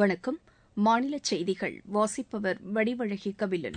வணக்கம் மாநில செய்திகள் வாசிப்பவர் வடிவழகி கபிலன்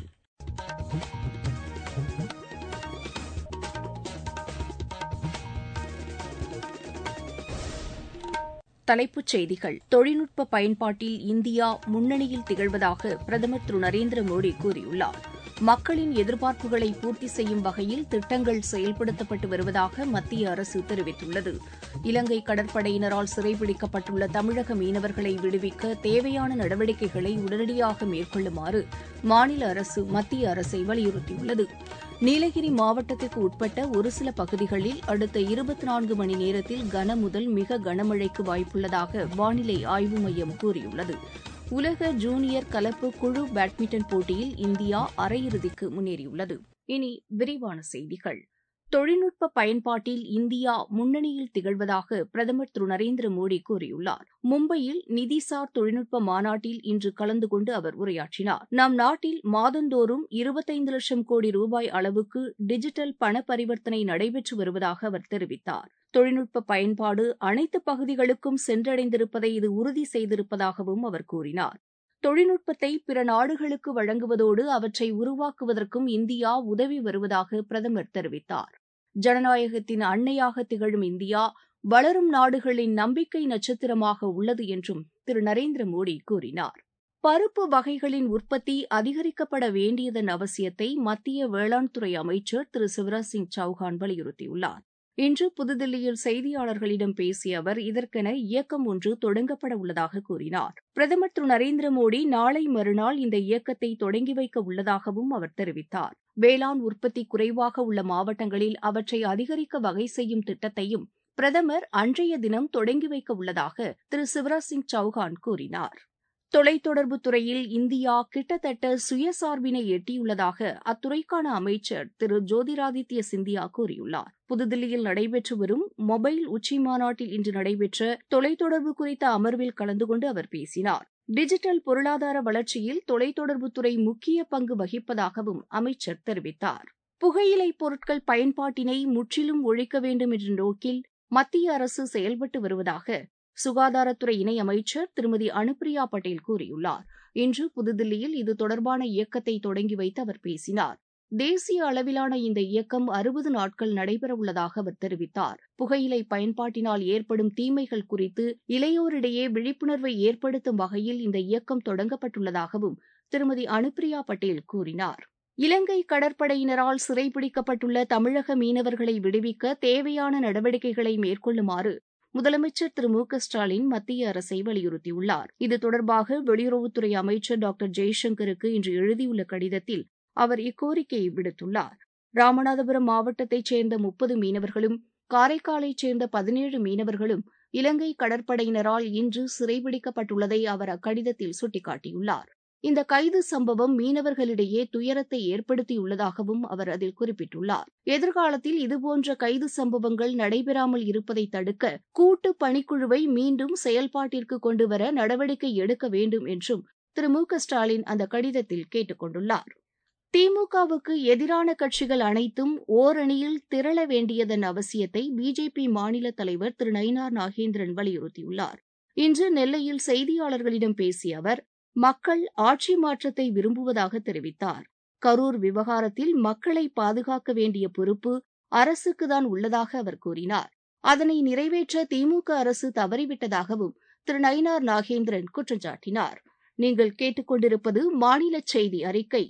தலைப்புச் செய்திகள் தொழில்நுட்ப பயன்பாட்டில் இந்தியா முன்னணியில் திகழ்வதாக பிரதமர் திரு நரேந்திர மோடி கூறியுள்ளார் மக்களின் எதிர்பார்ப்புகளை பூர்த்தி செய்யும் வகையில் திட்டங்கள் செயல்படுத்தப்பட்டு வருவதாக மத்திய அரசு தெரிவித்துள்ளது இலங்கை கடற்படையினரால் சிறைபிடிக்கப்பட்டுள்ள தமிழக மீனவர்களை விடுவிக்க தேவையான நடவடிக்கைகளை உடனடியாக மேற்கொள்ளுமாறு மாநில அரசு மத்திய அரசை வலியுறுத்தியுள்ளது நீலகிரி மாவட்டத்திற்கு உட்பட்ட ஒரு சில பகுதிகளில் அடுத்த இருபத்தி நான்கு மணி நேரத்தில் கன முதல் மிக கனமழைக்கு வாய்ப்புள்ளதாக வானிலை ஆய்வு மையம் கூறியுள்ளது உலக ஜூனியர் கலப்பு குழு பேட்மிண்டன் போட்டியில் இந்தியா அரையிறுதிக்கு முன்னேறியுள்ளது இனி விரிவான செய்திகள் தொழில்நுட்ப பயன்பாட்டில் இந்தியா முன்னணியில் திகழ்வதாக பிரதமர் திரு நரேந்திர மோடி கூறியுள்ளார் மும்பையில் நிதிசார் தொழில்நுட்ப மாநாட்டில் இன்று கலந்து கொண்டு அவர் உரையாற்றினார் நம் நாட்டில் மாதந்தோறும் இருபத்தைந்து லட்சம் கோடி ரூபாய் அளவுக்கு டிஜிட்டல் பண பரிவர்த்தனை நடைபெற்று வருவதாக அவர் தெரிவித்தார் தொழில்நுட்ப பயன்பாடு அனைத்து பகுதிகளுக்கும் சென்றடைந்திருப்பதை இது உறுதி செய்திருப்பதாகவும் அவர் கூறினார் தொழில்நுட்பத்தை பிற நாடுகளுக்கு வழங்குவதோடு அவற்றை உருவாக்குவதற்கும் இந்தியா உதவி வருவதாக பிரதமர் தெரிவித்தார் ஜனநாயகத்தின் அன்னையாக திகழும் இந்தியா வளரும் நாடுகளின் நம்பிக்கை நட்சத்திரமாக உள்ளது என்றும் திரு நரேந்திர மோடி கூறினார் பருப்பு வகைகளின் உற்பத்தி அதிகரிக்கப்பட வேண்டியதன் அவசியத்தை மத்திய வேளாண் துறை அமைச்சர் திரு சிவராஜ் சிங் சௌஹான் வலியுறுத்தியுள்ளார் இன்று புதுதில்லியில் செய்தியாளர்களிடம் பேசிய அவர் இதற்கென இயக்கம் ஒன்று தொடங்கப்பட உள்ளதாக கூறினார் பிரதமர் திரு நரேந்திர மோடி நாளை மறுநாள் இந்த இயக்கத்தை தொடங்கி வைக்க உள்ளதாகவும் அவர் தெரிவித்தார் வேளாண் உற்பத்தி குறைவாக உள்ள மாவட்டங்களில் அவற்றை அதிகரிக்க வகை செய்யும் திட்டத்தையும் பிரதமர் அன்றைய தினம் தொடங்கி வைக்க உள்ளதாக திரு சிவராஜ் சிங் சௌஹான் கூறினார் தொலைத்தொடர்பு துறையில் இந்தியா கிட்டத்தட்ட சுயசார்பினை எட்டியுள்ளதாக அத்துறைக்கான அமைச்சர் திரு ஜோதிராதித்ய சிந்தியா கூறியுள்ளார் புதுதில்லியில் நடைபெற்று வரும் மொபைல் உச்சி மாநாட்டில் இன்று நடைபெற்ற தொலைத்தொடர்பு குறித்த அமர்வில் கலந்து கொண்டு அவர் பேசினார் டிஜிட்டல் பொருளாதார வளர்ச்சியில் தொலைத்தொடர்புத்துறை முக்கிய பங்கு வகிப்பதாகவும் அமைச்சர் தெரிவித்தார் புகையிலை பொருட்கள் பயன்பாட்டினை முற்றிலும் ஒழிக்க வேண்டும் என்ற நோக்கில் மத்திய அரசு செயல்பட்டு வருவதாக சுகாதாரத்துறை இணையமைச்சர் திருமதி அனுப்பிரியா பட்டேல் கூறியுள்ளார் இன்று புதுதில்லியில் இது தொடர்பான இயக்கத்தை தொடங்கி வைத்து அவர் பேசினார் தேசிய அளவிலான இந்த இயக்கம் அறுபது நாட்கள் நடைபெறவுள்ளதாக அவர் தெரிவித்தார் புகையிலை பயன்பாட்டினால் ஏற்படும் தீமைகள் குறித்து இளையோரிடையே விழிப்புணர்வை ஏற்படுத்தும் வகையில் இந்த இயக்கம் தொடங்கப்பட்டுள்ளதாகவும் திருமதி அனுப்பிரியா பட்டேல் கூறினார் இலங்கை கடற்படையினரால் சிறைபிடிக்கப்பட்டுள்ள தமிழக மீனவர்களை விடுவிக்க தேவையான நடவடிக்கைகளை மேற்கொள்ளுமாறு முதலமைச்சர் திரு மு க ஸ்டாலின் மத்திய அரசை வலியுறுத்தியுள்ளார் இது தொடர்பாக வெளியுறவுத்துறை அமைச்சர் டாக்டர் ஜெய்சங்கருக்கு இன்று எழுதியுள்ள கடிதத்தில் அவர் இக்கோரிக்கையை விடுத்துள்ளார் ராமநாதபுரம் மாவட்டத்தைச் சேர்ந்த முப்பது மீனவர்களும் காரைக்காலைச் சேர்ந்த பதினேழு மீனவர்களும் இலங்கை கடற்படையினரால் இன்று சிறைபிடிக்கப்பட்டுள்ளதை அவர் அக்கடிதத்தில் சுட்டிக்காட்டியுள்ளார் இந்த கைது சம்பவம் மீனவர்களிடையே துயரத்தை ஏற்படுத்தியுள்ளதாகவும் அவர் அதில் குறிப்பிட்டுள்ளார் எதிர்காலத்தில் இதுபோன்ற கைது சம்பவங்கள் நடைபெறாமல் இருப்பதை தடுக்க கூட்டு பணிக்குழுவை மீண்டும் செயல்பாட்டிற்கு கொண்டுவர நடவடிக்கை எடுக்க வேண்டும் என்றும் திரு மு க ஸ்டாலின் அந்த கடிதத்தில் கேட்டுக் கொண்டுள்ளார் திமுகவுக்கு எதிரான கட்சிகள் அனைத்தும் ஓரணியில் திரள வேண்டியதன் அவசியத்தை பிஜேபி மாநில தலைவர் திரு நயினார் நாகேந்திரன் வலியுறுத்தியுள்ளார் இன்று நெல்லையில் செய்தியாளர்களிடம் பேசிய அவர் மக்கள் ஆட்சி மாற்றத்தை விரும்புவதாக தெரிவித்தார் கரூர் விவகாரத்தில் மக்களை பாதுகாக்க வேண்டிய பொறுப்பு அரசுக்குதான் உள்ளதாக அவர் கூறினார் அதனை நிறைவேற்ற திமுக அரசு தவறிவிட்டதாகவும் திரு நயினார் நாகேந்திரன் குற்றம் சாட்டினார் நீங்கள் கேட்டுக்கொண்டிருப்பது மாநில செய்தி அறிக்கை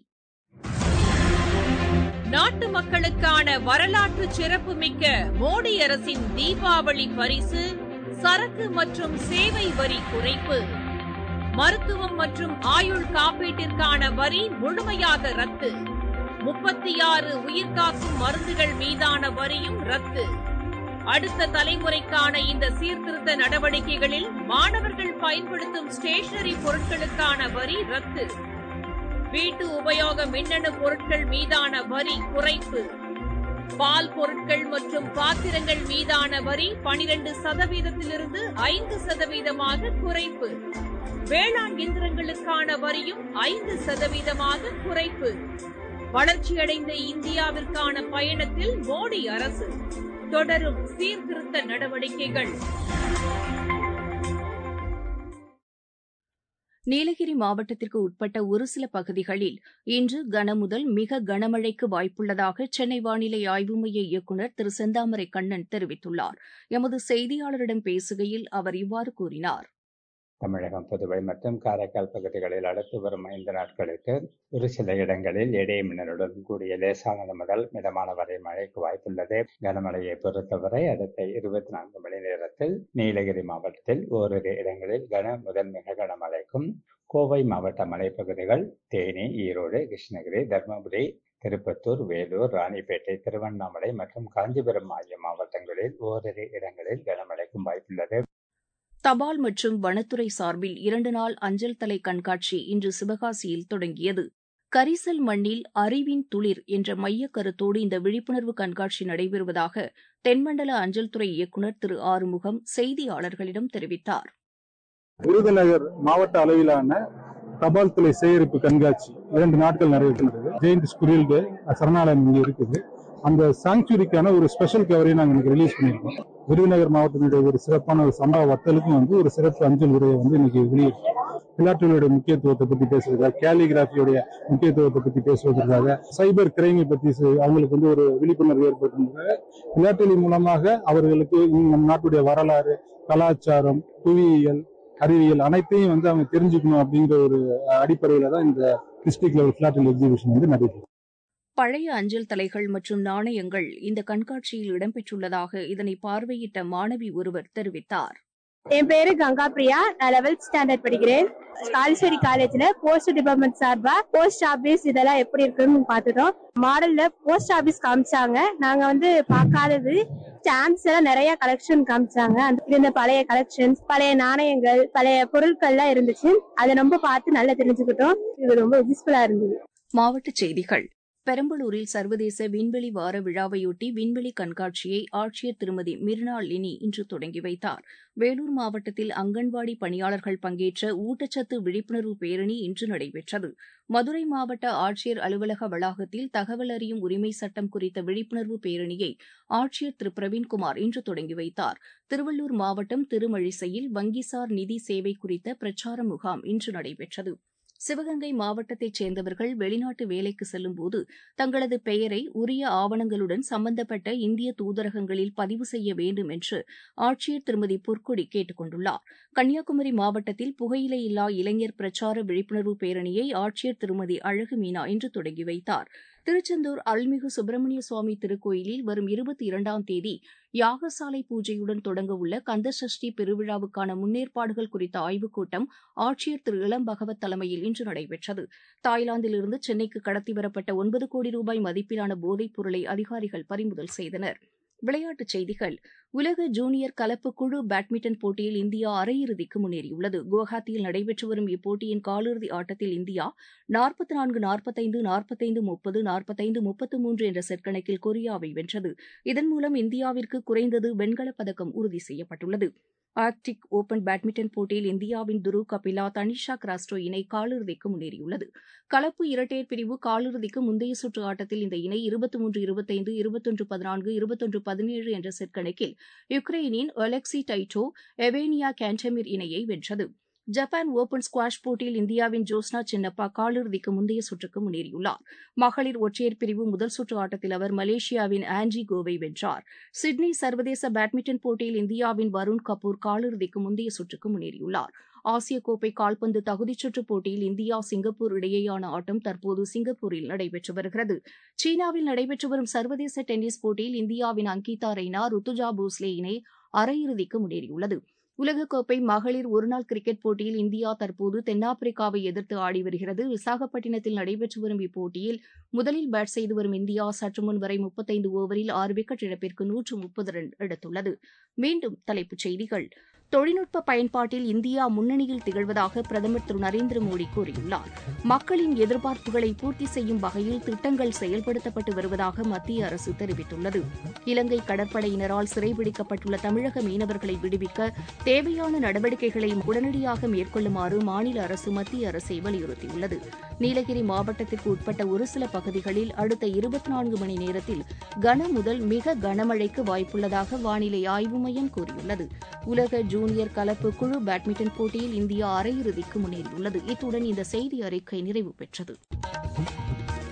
நாட்டு மக்களுக்கான வரலாற்று சிறப்புமிக்க மோடி அரசின் தீபாவளி பரிசு சரக்கு மற்றும் சேவை வரி குறைப்பு மருத்துவம் மற்றும் ஆயுள் காப்பீட்டிற்கான வரி முழுமையாக ரத்து முப்பத்தி ஆறு உயிர்காக்கும் மருந்துகள் மீதான வரியும் ரத்து அடுத்த தலைமுறைக்கான இந்த சீர்திருத்த நடவடிக்கைகளில் மாணவர்கள் பயன்படுத்தும் ஸ்டேஷனரி பொருட்களுக்கான வரி ரத்து வீட்டு உபயோக மின்னணு பொருட்கள் மீதான வரி குறைப்பு பால் பொருட்கள் மற்றும் பாத்திரங்கள் மீதான வரி பனிரெண்டு சதவீதத்திலிருந்து ஐந்து சதவீதமாக குறைப்பு வேளாண் இயந்திரங்களுக்கான வரியும் ஐந்து சதவீதமாக குறைப்பு வளர்ச்சியடைந்த இந்தியாவிற்கான பயணத்தில் மோடி அரசு தொடரும் சீர்திருத்த நடவடிக்கைகள் நீலகிரி மாவட்டத்திற்கு உட்பட்ட ஒரு சில பகுதிகளில் இன்று கனமுதல் மிக கனமழைக்கு வாய்ப்புள்ளதாக சென்னை வானிலை ஆய்வு மைய இயக்குநர் திரு செந்தாமரை கண்ணன் தெரிவித்துள்ளார் எமது செய்தியாளரிடம் பேசுகையில் அவர் இவ்வாறு கூறினார் தமிழகம் புதுவை மற்றும் காரைக்கால் பகுதிகளில் அடுத்து வரும் ஐந்து நாட்களுக்கு ஒரு சில இடங்களில் இடைமின்னலுடன் கூடிய லேசானது முதல் மிதமான வரை மழைக்கு வாய்ப்புள்ளது கனமழையை பொறுத்தவரை அடுத்த இருபத்தி நான்கு மணி நேரத்தில் நீலகிரி மாவட்டத்தில் ஓரிரு இடங்களில் கன முதல் மிக கனமழைக்கும் கோவை மாவட்ட மலைப்பகுதிகள் தேனி ஈரோடு கிருஷ்ணகிரி தருமபுரி திருப்பத்தூர் வேலூர் ராணிப்பேட்டை திருவண்ணாமலை மற்றும் காஞ்சிபுரம் ஆகிய மாவட்டங்களில் ஓரிரு இடங்களில் கனமழைக்கும் வாய்ப்புள்ளது தபால் மற்றும் வனத்துறை சார்பில் இரண்டு நாள் அஞ்சல் தலை கண்காட்சி இன்று சிவகாசியில் தொடங்கியது கரிசல் மண்ணில் அறிவின் துளிர் என்ற மையக் கருத்தோடு இந்த விழிப்புணர்வு கண்காட்சி நடைபெறுவதாக தென்மண்டல அஞ்சல் துறை இயக்குநர் திரு ஆறுமுகம் செய்தியாளர்களிடம் தெரிவித்தார் விருதுநகர் மாவட்ட அளவிலான தபால் துறை சேகரிப்பு கண்காட்சி இரண்டு நாட்கள் நடைபெறுகிறது ஜெயந்த் ஸ்குரில் டே சரணாலயம் இங்கே இருக்குது அந்த சாங்சுரிக்கான ஒரு ஸ்பெஷல் கவரையும் நாங்கள் இன்னைக்கு ரிலீஸ் பண்ணியிருக்கோம் விருதுநகர் மாவட்டத்தினுடைய ஒரு சிறப்பான ஒரு சம்பா வத்தலுக்கும் வந்து ஒரு சிறப்பு அஞ்சல் உரையை வந்து இன்னைக்கு வெளியிட்டோம் பிலாட்டலுடைய முக்கியத்துவத்தை பத்தி பேசுறதுக்காக கேலிகிராஃபியுடைய முக்கியத்துவத்தை பத்தி பேசுவதற்காக சைபர் கிரைமை பத்தி அவங்களுக்கு வந்து ஒரு விழிப்புணர்வு ஏற்படுத்துவதற்காக பிலாட்டலி மூலமாக அவர்களுக்கு நம் நாட்டுடைய வரலாறு கலாச்சாரம் புவியியல் அறிவியல் அனைத்தையும் வந்து அவங்க தெரிஞ்சுக்கணும் அப்படிங்கிற ஒரு அடிப்படையில தான் இந்த டிஸ்ட்ரிக்ட் லெவல் பிளாட்டல் எக்ஸிபிஷன் வந்து நடைபெறும் பழைய அஞ்சல் தலைகள் மற்றும் நாணயங்கள் இந்த கண்காட்சியில் இடம்பெற்றுள்ளதாக இதனை பார்வையிட்ட மாணவி ஒருவர் தெரிவித்தார் என் பேரு கங்கா பிரியா நான் லெவல்த் ஸ்டாண்டர்ட் படிக்கிறேன் காலேஸ்வரி காலேஜ்ல போஸ்ட் டிபார்ட்மெண்ட் சார்பா போஸ்ட் ஆபீஸ் இதெல்லாம் எப்படி இருக்குன்னு பார்த்துட்டோம் மாடல்ல போஸ்ட் ஆபீஸ் காமிச்சாங்க நாங்க வந்து பார்க்காதது ஸ்டாம்ப்ஸ் எல்லாம் நிறைய கலெக்ஷன் காமிச்சாங்க அந்த இந்த பழைய கலெக்ஷன்ஸ் பழைய நாணயங்கள் பழைய பொருட்கள்லாம் இருந்துச்சு அதை ரொம்ப பார்த்து நல்லா தெரிஞ்சுக்கிட்டோம் இது ரொம்ப யூஸ்ஃபுல்லா இருந்தது மாவட்டச் செய்திகள் பெரம்பலூரில் சர்வதேச விண்வெளி வார விழாவையொட்டி விண்வெளி கண்காட்சியை ஆட்சியர் திருமதி மிர்னா லினி இன்று தொடங்கி வைத்தார் வேலூர் மாவட்டத்தில் அங்கன்வாடி பணியாளர்கள் பங்கேற்ற ஊட்டச்சத்து விழிப்புணர்வு பேரணி இன்று நடைபெற்றது மதுரை மாவட்ட ஆட்சியர் அலுவலக வளாகத்தில் தகவல் அறியும் உரிமை சட்டம் குறித்த விழிப்புணர்வு பேரணியை ஆட்சியர் திரு பிரவீன்குமார் இன்று தொடங்கி வைத்தார் திருவள்ளூர் மாவட்டம் திருமழிசையில் வங்கிசார் நிதி சேவை குறித்த பிரச்சார முகாம் இன்று நடைபெற்றது சிவகங்கை மாவட்டத்தைச் சேர்ந்தவர்கள் வெளிநாட்டு வேலைக்கு செல்லும்போது தங்களது பெயரை உரிய ஆவணங்களுடன் சம்பந்தப்பட்ட இந்திய தூதரகங்களில் பதிவு செய்ய வேண்டும் என்று ஆட்சியர் திருமதி பொற்கொடி கேட்டுக் கொண்டுள்ளார் கன்னியாகுமரி மாவட்டத்தில் புகையிலை இல்லா இளைஞர் பிரச்சார விழிப்புணர்வு பேரணியை ஆட்சியர் திருமதி அழகு மீனா இன்று தொடங்கி வைத்தார் திருச்செந்தூர் அருள்மிகு சுப்பிரமணிய சுவாமி திருக்கோயிலில் வரும் இருபத்தி இரண்டாம் தேதி யாகசாலை பூஜையுடன் தொடங்க உள்ள கந்தசஷ்டி பெருவிழாவுக்கான முன்னேற்பாடுகள் குறித்த ஆய்வுக் கூட்டம் ஆட்சியர் திரு இளம் பகவத் தலைமையில் இன்று நடைபெற்றது தாய்லாந்திலிருந்து சென்னைக்கு கடத்தி வரப்பட்ட ஒன்பது கோடி ரூபாய் மதிப்பிலான போதைப் பொருளை அதிகாரிகள் பறிமுதல் செய்தனர் விளையாட்டுச் செய்திகள் உலக ஜூனியர் கலப்பு குழு பேட்மிண்டன் போட்டியில் இந்தியா அரையிறுதிக்கு முன்னேறியுள்ளது குவஹாத்தியில் நடைபெற்று வரும் இப்போட்டியின் காலிறுதி ஆட்டத்தில் இந்தியா நாற்பத்தி நான்கு நாற்பத்தைந்து நாற்பத்தைந்து முப்பது நாற்பத்தைந்து முப்பத்து மூன்று என்ற செட் கணக்கில் கொரியாவை வென்றது இதன் மூலம் இந்தியாவிற்கு குறைந்தது வெண்கலப் பதக்கம் உறுதி செய்யப்பட்டுள்ளது ஆர்க்டிக் ஓபன் பேட்மிண்டன் போட்டியில் இந்தியாவின் துரு கபிலா தனிஷா கிராஸ்டோ இணை காலிறுதிக்கு முன்னேறியுள்ளது கலப்பு இரட்டையர் பிரிவு காலிறுதிக்கு முந்தைய சுற்று ஆட்டத்தில் இந்த இணை இருபத்தி மூன்று இருபத்தைந்து இருபத்தொன்று பதினான்கு இருபத்தொன்று பதினேழு என்ற செட் கணக்கில் யுக்ரைனின் ஒலெக்சி டைட்டோ எவேனியா கேண்டமிர் இணையை வென்றது ஜப்பான் ஓபன் ஸ்குவாஷ் போட்டியில் இந்தியாவின் ஜோஸ்னா சின்னப்பா காலிறுதிக்கு முந்தைய சுற்றுக்கு முன்னேறியுள்ளார் மகளிர் ஒற்றையர் பிரிவு முதல் சுற்று ஆட்டத்தில் அவர் மலேசியாவின் ஆன்ஜி கோவை வென்றார் சிட்னி சர்வதேச பேட்மிண்டன் போட்டியில் இந்தியாவின் வருண் கபூர் காலிறுதிக்கு முந்தைய சுற்றுக்கு முன்னேறியுள்ளார் ஆசிய கோப்பை கால்பந்து தகுதிச்சுற்று போட்டியில் இந்தியா சிங்கப்பூர் இடையேயான ஆட்டம் தற்போது சிங்கப்பூரில் நடைபெற்று வருகிறது சீனாவில் நடைபெற்று வரும் சர்வதேச டென்னிஸ் போட்டியில் இந்தியாவின் அங்கிதா ரெய்னா ருத்துஜா போஸ்லே இணை அரையிறுதிக்கு முன்னேறியுள்ளது உலகக்கோப்பை மகளிர் ஒருநாள் கிரிக்கெட் போட்டியில் இந்தியா தற்போது தென்னாப்பிரிக்காவை எதிர்த்து ஆடி வருகிறது விசாகப்பட்டினத்தில் நடைபெற்று வரும் இப்போட்டியில் முதலில் பேட் செய்து வரும் இந்தியா சற்று முன் வரை முப்பத்தைந்து ஓவரில் ஆறு விக்கெட் இழப்பிற்கு நூற்று முப்பது ரன் எடுத்துள்ளது மீண்டும் தலைப்புச் செய்திகள் தொழில்நுட்ப பயன்பாட்டில் இந்தியா முன்னணியில் திகழ்வதாக பிரதமர் திரு நரேந்திர மோடி கூறியுள்ளார் மக்களின் எதிர்பார்ப்புகளை பூர்த்தி செய்யும் வகையில் திட்டங்கள் செயல்படுத்தப்பட்டு வருவதாக மத்திய அரசு தெரிவித்துள்ளது இலங்கை கடற்படையினரால் சிறைபிடிக்கப்பட்டுள்ள தமிழக மீனவர்களை விடுவிக்க தேவையான நடவடிக்கைகளை உடனடியாக மேற்கொள்ளுமாறு மாநில அரசு மத்திய அரசை வலியுறுத்தியுள்ளது நீலகிரி மாவட்டத்திற்கு உட்பட்ட ஒரு சில பகுதிகளில் அடுத்த இருபத்தி நான்கு மணி நேரத்தில் கன முதல் மிக கனமழைக்கு வாய்ப்புள்ளதாக வானிலை ஆய்வு மையம் கூறியுள்ளது உலக ஜூன் ஜூனியர் கலப்பு குழு பேட்மிண்டன் போட்டியில் இந்தியா அரையிறுதிக்கு முன்னேறியுள்ளது இத்துடன் இந்த செய்தி அறிக்கை நிறைவு பெற்றது